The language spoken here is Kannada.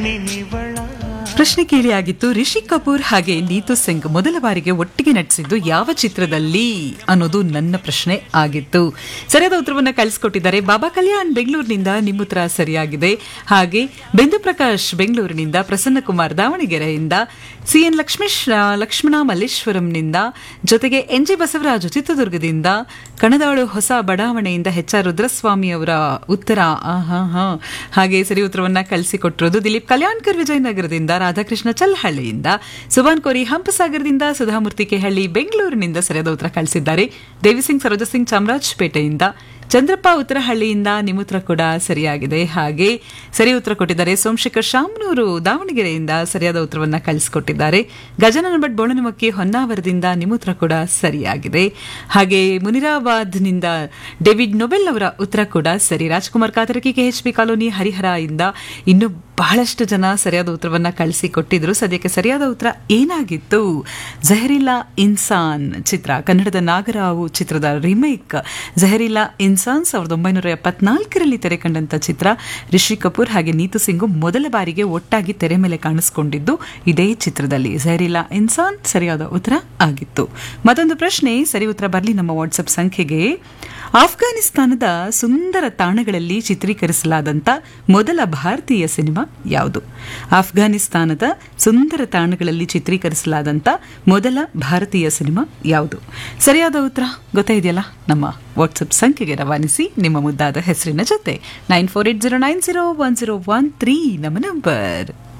ಪ್ರಶ್ನೆ ಕೇಳಿಯಾಗಿತ್ತು ರಿಷಿ ಕಪೂರ್ ಹಾಗೆ ನೀತು ಸಿಂಗ್ ಮೊದಲ ಬಾರಿಗೆ ಒಟ್ಟಿಗೆ ನಟಿಸಿದ್ದು ಯಾವ ಚಿತ್ರದಲ್ಲಿ ಅನ್ನೋದು ನನ್ನ ಪ್ರಶ್ನೆ ಆಗಿತ್ತು ಸರಿಯಾದ ಉತ್ತರವನ್ನ ಕಳಿಸ್ಕೊಟ್ಟಿದ್ದಾರೆ ಬಾಬಾ ಕಲ್ಯಾಣ್ ಬೆಂಗಳೂರಿನಿಂದ ನಿಮ್ಮ ಉತ್ತರ ಸರಿಯಾಗಿದೆ ಹಾಗೆ ಬಿಂದು ಪ್ರಕಾಶ್ ಬೆಂಗಳೂರಿನಿಂದ ಪ್ರಸನ್ನ ಕುಮಾರ್ ದಾವಣಗೆರೆಯಿಂದ ಸಿಎನ್ ಲಕ್ಷ್ಮೇಶ್ ಲಕ್ಷ್ಮಣ ಮಲ್ಲೇಶ್ವರಂನಿಂದ ಜೊತೆಗೆ ಎನ್ ಜಿ ಬಸವರಾಜು ಚಿತ್ರದುರ್ಗದಿಂದ ಕಣದಾಳು ಹೊಸ ಬಡಾವಣೆಯಿಂದ ಎಚ್ ಆರ್ ರುದ್ರಸ್ವಾಮಿ ಅವರ ಉತ್ತರ ಆಹಾ ಹಾ ಹಾಗೆ ಸರಿ ಉತ್ತರವನ್ನ ಕಳಿಸಿಕೊಟ್ಟಿರೋದು ದಿಲೀಪ್ ಕಲ್ಯಾಣ್ಕರ್ ವಿಜಯನಗರದಿಂದ ರಾಧಾಕೃಷ್ಣ ಚಲ್ಹಳ್ಳಿಯಿಂದ ಸುಭಾನ್ ಕೋರಿ ಹಂಪಸಾಗರದಿಂದ ಸುಧಾಮೂರ್ತಿ ಕೆಹಳ್ಳಿ ಬೆಂಗಳೂರಿನಿಂದ ಸರಿಯಾದ ಉತ್ತರ ಕಳಿಸಿದ್ದಾರೆ ದೇವಿಸಿಂಗ್ ಸರೋಜ ಸಿಂಗ್ ಚಾಮರಾಜಪೇಟೆಯಿಂದ ಚಂದ್ರಪ್ಪ ಉತ್ತರಹಳ್ಳಿಯಿಂದ ನಿಮ್ಮ ಉತ್ತರ ಕೂಡ ಸರಿಯಾಗಿದೆ ಹಾಗೆ ಸರಿ ಉತ್ತರ ಕೊಟ್ಟಿದ್ದಾರೆ ಸೋಮಶೇಖರ್ ಶಾಮನೂರು ದಾವಣಗೆರೆಯಿಂದ ಸರಿಯಾದ ಉತ್ತರವನ್ನ ಕಳಿಸಿಕೊಟ್ಟಿದ್ದಾರೆ ಗಜನನ ಭಟ್ ಬೋಳನಮಕ್ಕಿ ಹೊನ್ನಾವರದಿಂದ ನಿಮ್ಮ ಉತ್ತರ ಕೂಡ ಸರಿಯಾಗಿದೆ ಹಾಗೆ ಮುನಿರಾಬಾದ್ನಿಂದ ಡೇವಿಡ್ ನೊಬೆಲ್ ಅವರ ಉತ್ತರ ಕೂಡ ಸರಿ Rajkumar Katarki KH P colony Harihara ಇಂದ ಇನ್ನು ಬಹಳಷ್ಟು ಜನ ಸರಿಯಾದ ಉತ್ತರವನ್ನ ಕಳಿಸಿಕೊಟ್ಟಿದ್ರು ಸದ್ಯಕ್ಕೆ ಸರಿಯಾದ ಉತ್ತರ ಏನಾಗಿತ್ತು ಜಹರಿಲ್ಲಾ ಇನ್ಸಾನ್ ಚಿತ್ರ ಕನ್ನಡದ ನಾಗರಾವು ಚಿತ್ರದ ರಿಮೇಕ್ ಜಹರಿಲ್ಲಾ ಇನ್ಸಾನ್ ಸಾವಿರದ ಒಂಬೈನೂರ ಎಪ್ಪತ್ನಾಲ್ಕರಲ್ಲಿ ತೆರೆ ಕಂಡಂತ ಚಿತ್ರ ರಿಷಿ ಕಪೂರ್ ಹಾಗೆ ನೀತು ಸಿಂಗು ಮೊದಲ ಬಾರಿಗೆ ಒಟ್ಟಾಗಿ ತೆರೆ ಮೇಲೆ ಕಾಣಿಸಿಕೊಂಡಿದ್ದು ಇದೇ ಚಿತ್ರದಲ್ಲಿ ಜಹರಿಲ್ಲಾ ಇನ್ಸಾನ್ ಸರಿಯಾದ ಉತ್ತರ ಆಗಿತ್ತು ಮತ್ತೊಂದು ಪ್ರಶ್ನೆ ಸರಿ ಉತ್ತರ ಬರಲಿ ನಮ್ಮ ವಾಟ್ಸಪ್ ಸಂಖ್ಯೆಗೆ ಆಫ್ಘಾನಿಸ್ತಾನದ ಸುಂದರ ತಾಣಗಳಲ್ಲಿ ಚಿತ್ರೀಕರಿಸಲಾದಂಥ ಮೊದಲ ಭಾರತೀಯ ಸಿನಿಮಾ ಯಾವುದು ಆಫ್ಘಾನಿಸ್ತಾನದ ಸುಂದರ ತಾಣಗಳಲ್ಲಿ ಚಿತ್ರೀಕರಿಸಲಾದಂಥ ಮೊದಲ ಭಾರತೀಯ ಸಿನಿಮಾ ಯಾವುದು ಸರಿಯಾದ ಉತ್ತರ ಗೊತ್ತಾಯಿದೆಯಲ್ಲ ನಮ್ಮ ವಾಟ್ಸಪ್ ಸಂಖ್ಯೆಗೆ ರವಾನಿಸಿ ನಿಮ್ಮ ಮುದ್ದಾದ ಹೆಸರಿನ ಜೊತೆ nine four eight zero nine zero one zero one three ನಮ್ಮ ನಂಬರ್